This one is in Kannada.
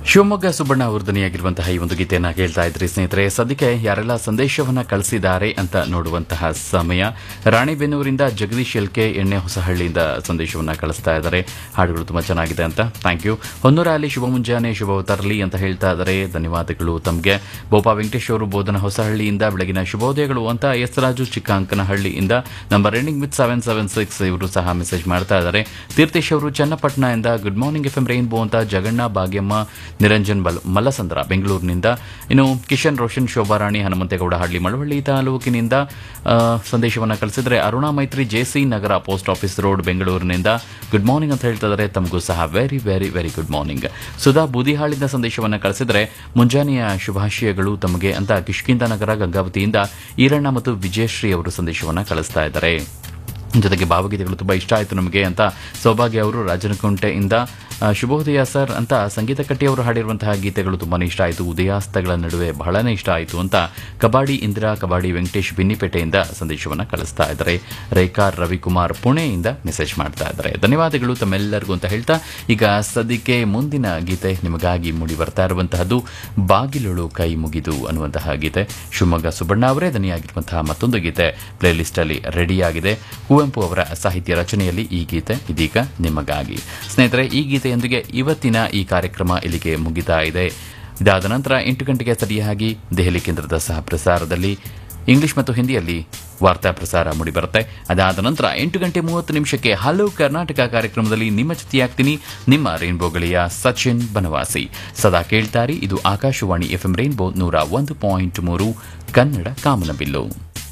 ಶಿವಮೊಗ್ಗ ಸುಬ್ಬಣ್ಣ ಅವರ್ಧನಿಯಾಗಿರುವಂತಹ ಈ ಒಂದು ಗೀತೆಯನ್ನ ಕೇಳ್ತಾ ಇದ್ರಿ ಸ್ನೇಹಿತರೆ ಸದ್ಯಕ್ಕೆ ಯಾರೆಲ್ಲ ಸಂದೇಶವನ್ನ ಕಳಿಸಿದ್ದಾರೆ ಅಂತ ನೋಡುವಂತಹ ಸಮಯ ರಾಣಿಬೆನ್ನೂರಿಂದ ಜಗದೀಶ್ ಎಲ್ಕೆ ಎಣ್ಣೆ ಹೊಸಹಳ್ಳಿಯಿಂದ ಸಂದೇಶವನ್ನ ಕಳಿಸ್ತಾ ಇದ್ದಾರೆ ಹಾಡುಗಳು ತುಂಬಾ ಚೆನ್ನಾಗಿದೆ ಅಂತ ಥ್ಯಾಂಕ್ ಯು ಹೊನ್ನೂರ ಅಲ್ಲಿ ಶುಭ ಮುಂಜಾನೆ ಶುಭ ತರಲಿ ಅಂತ ಹೇಳ್ತಾ ಇದ್ದಾರೆ ಧನ್ಯವಾದಗಳು ತಮಗೆ ಬೋಪಾ ವೆಂಕಟೇಶ್ ಅವರು ಬೋಧನ ಹೊಸಹಳ್ಳಿಯಿಂದ ಬೆಳಗಿನ ಶುಭೋದಯಗಳು ಅಂತ ಎಸ್ ರಾಜು ಚಿಕ್ಕಂಕನಹಳ್ಳಿಯಿಂದ number ending with seven seven six ಇವರು ಸಹ ಮೆಸೇಜ್ ಮಾಡ್ತಾ ಇದ್ದಾರೆ ತೀರ್ಥೇಶ್ ಅವರು ಚನ್ನಪಟ್ಟಣದಿಂದ good morning F M rainbow ಅಂತ ಜಗಣ್ಣ ಭಾಗ್ಯಮ್ಮ ನಿರಂಜನ್ ಬಲ್ ಮಲ್ಲಸಂದ್ರ ಬೆಂಗಳೂರಿನಿಂದ ಇನ್ನು ಕಿಶನ್ ರೋಷನ್ ಶೋಭಾರಾಣಿ ಹನುಮಂತೇಗೌಡ ಹಳ್ಳಿ ಮಳವಳ್ಳಿ ತಾಲೂಕಿನಿಂದ ಆ, ಸಂದೇಶವನ್ನ ಕಳಿಸಿದ್ರೆ Aruna Maitri JC Nagar post office road ಬೆಂಗಳೂರಿನಿಂದ ಗುಡ್ ಮಾರ್ನಿಂಗ್ ಅಂತ ಹೇಳ್ತಾ ಇದ್ದಾರೆ ತಮಗೂ ಸಹ very very very good morning Sudha ಬೂದಿಹಾಳಿಂದ ಸಂದೇಶವನ್ನ ಕಳಿಸಿದ್ರೆ ಮುಂಜಾನೆಯ ಶುಭಾಶಯಗಳು ತಮಗೆ ಅಂತ ಕಿಷ್ಕಿಂದ ನಗರ ಗಂಗಾವತಿಯಿಂದ ಈರಣ್ಣ ಮತ್ತು ವಿಜಯಶ್ರೀ ಅವರು ಸಂದೇಶವನ್ನ ಕಳಿಸ್ತಾ ಇದ್ದಾರೆ ಜೊತೆಗೆ ಭಾವಗೀತೆಗಳು ತುಂಬ ಇಷ್ಟ ಆಯಿತು ನಮಗೆ ಅಂತ ಸೌಭಾಗ್ಯ ಅವರು ರಾಜನಕುಂಟೆಯಿಂದ ಆ, ಶುಭೋದಯ ಸರ್ ಅಂತ ಸಂಗೀತ ಕಟ್ಟಿ ಅವರು ಹಾಡಿರುವಂತಹ ಗೀತೆಗಳು ತುಂಬಾ ಇಷ್ಟ ಆಯಿತು ಉದಯಾಸ್ತಗಳ ನಡುವೆ ಬಹಳನೇ ಇಷ್ಟ ಆಯಿತು ಅಂತ ಕಬಾಡಿ ಇಂದಿರಾ ಕಬಾಡಿ ವೆಂಕಟೇಶ್ ಬಿನ್ನಿಪೇಟೆಯಿಂದ ಸಂದೇಶವನ್ನು ಕಳಿಸ್ತಾ ಇದ್ದಾರೆ ರೇಖಾರ್ ರವಿಕುಮಾರ್ ಪುಣೆಯಿಂದ ಮೆಸೇಜ್ ಮಾಡ್ತಾ ಇದ್ದಾರೆ ಧನ್ಯವಾದಗಳು ತಮ್ಮೆಲ್ಲರಿಗೂ ಅಂತ ಹೇಳ್ತಾ ಈಗ ಸದ್ಯಕ್ಕೆ ಮುಂದಿನ ಗೀತೆ ನಿಮಗಾಗಿ ಮೂಡಿ ಬರ್ತಾ ಇರುವಂತಹದ್ದು ಬಾಗಿಲುಳು ಕೈ ಮುಗಿದು ಅನ್ನುವಂತಹ ಗೀತೆ ಶಿವಮೊಗ್ಗ ಸುಬ್ಬಣ್ಣ ಅವರೇ ದನಿಯಾಗಿರುವಂತಹ ಮತ್ತೊಂದು ಗೀತೆ ಪ್ಲೇಲಿಸ್ಟ್ ಅಲ್ಲಿ ರೆಡಿಯಾಗಿದೆ ಕುವೆಂಪು ಅವರ ಸಾಹಿತ್ಯ ರಚನೆಯಲ್ಲಿ ಈ ಗೀತೆ ಇದೀಗ ನಿಮಗಾಗಿ ಸ್ನೇಹಿತರೆ ಈ ಗೀತೆಯೊಂದಿಗೆ ಇವತ್ತಿನ ಈ ಕಾರ್ಯಕ್ರಮ ಇಲ್ಲಿಗೆ ಮುಗಿತಾ ಇದೆ ಇದಾದ ನಂತರ ಎಂಟು ಗಂಟೆಗೆ ಸರಿಯಾಗಿ ದೆಹಲಿ ಕೇಂದ್ರದ ಸಹ ಪ್ರಸಾರದಲ್ಲಿ ಇಂಗ್ಲಿಷ್ ಮತ್ತು ಹಿಂದಿಯಲ್ಲಿ ವಾರ್ತಾ ಪ್ರಸಾರ ಮೂಡಿಬರುತ್ತೆ ಅದಾದ ನಂತರ ಎಂಟು ಗಂಟೆ ಮೂವತ್ತು ನಿಮಿಷಕ್ಕೆ ಹಲೋ ಕರ್ನಾಟಕ ಕಾರ್ಯಕ್ರಮದಲ್ಲಿ ನಿಮ್ಮ ಜೊತೆಯಾಗ್ತೀನಿ ನಿಮ್ಮ ರೈನ್ಬೋ ಗೆಳೆಯ ಸಚಿನ್ ಬನವಾಸಿ ಸದಾ ಕೇಳ್ತಾರಿ ಇದು ಆಕಾಶವಾಣಿ ಎಫ್ಎಂ ರೈನ್ಬೋ ನೂರ ಒಂದು ಪಾಯಿಂಟ್ ಮೂರು ಕನ್ನಡ ಕಾಮನಬಿಲ್ಲು